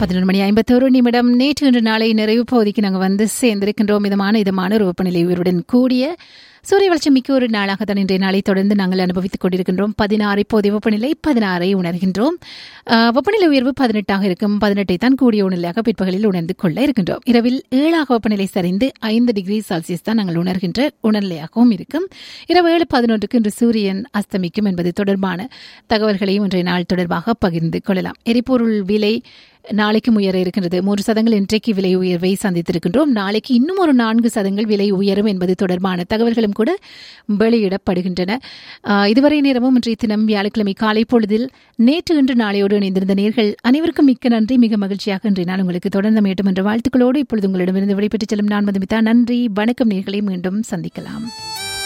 பதினொரு மணி ஐம்பத்தோரு நிமிடம் நேற்று இன்று நாளை நிறைவு பகுதிக்கு நாங்கள் வந்து சேர்ந்திருக்கின்றோம் இதமான இதமான ஒரு வெப்பநிலை உயர்வுடன் கூடிய சூரிய வெளிச்சம் மிக்க ஒரு நாளாக தான் இன்றைய நாளை தொடர்ந்து நாங்கள் அனுபவித்துக் கொண்டிருக்கின்றோம் பதினாறு இப்போதைய வெப்பநிலை பதினாறை உணர்கின்றோம் ஆஹ், வெப்பநிலை உயர்வு பதினெட்டாக இருக்கும் பதினெட்டை தான் கூடிய உணர்நிலையாக பிற்பகலில் உணர்ந்து கொள்ள இருக்கின்றோம் இரவில் ஏழாக வெப்பநிலை சரிந்து ஐந்து டிகிரி செல்சியஸ் தான் நாங்கள் உணர்கின்ற உணர்நிலையாகவும் இருக்கும் இரவு ஏழு பதினொன்றுக்கு இன்று சூரியன் அஸ்தமிக்கும் என்பது தொடர்பான தகவல்களையும் இன்றைய நாள் தொடர்பாக பகிர்ந்து கொள்ளலாம் எரிபொருள் விலை நாளைக்கும் உயர இருக்கின்றது மூன்று சதங்கள் இன்றைக்கு விலை உயர்வை சந்தித்திருக்கின்றோம் நாளைக்கு இன்னும் ஒரு நான்கு சதங்கள் விலை உயரும் என்பது தொடர்பான தகவல்களும் கூட வெளியிடப்படுகின்றன ஆஹ், இதுவரை நேரமும் இன்றைய தினம் வியாழக்கிழமை காலை பொழுதில் நேற்று இன்று நாளையோடு இணைந்திருந்த நேர்கள் அனைவருக்கும் மிக்க நன்றி மிக மகிழ்ச்சியாக இன்றைய நாள் உங்களுக்கு தொடர்ந்து மேட்டும் என்ற வாழ்த்துக்களோடு இப்பொழுது உங்களிடமிருந்து விடைபெற்றுச் செல்லும் நான் மதுமிதா நன்றி வணக்கம் நேர்களை மீண்டும் சந்திக்கலாம்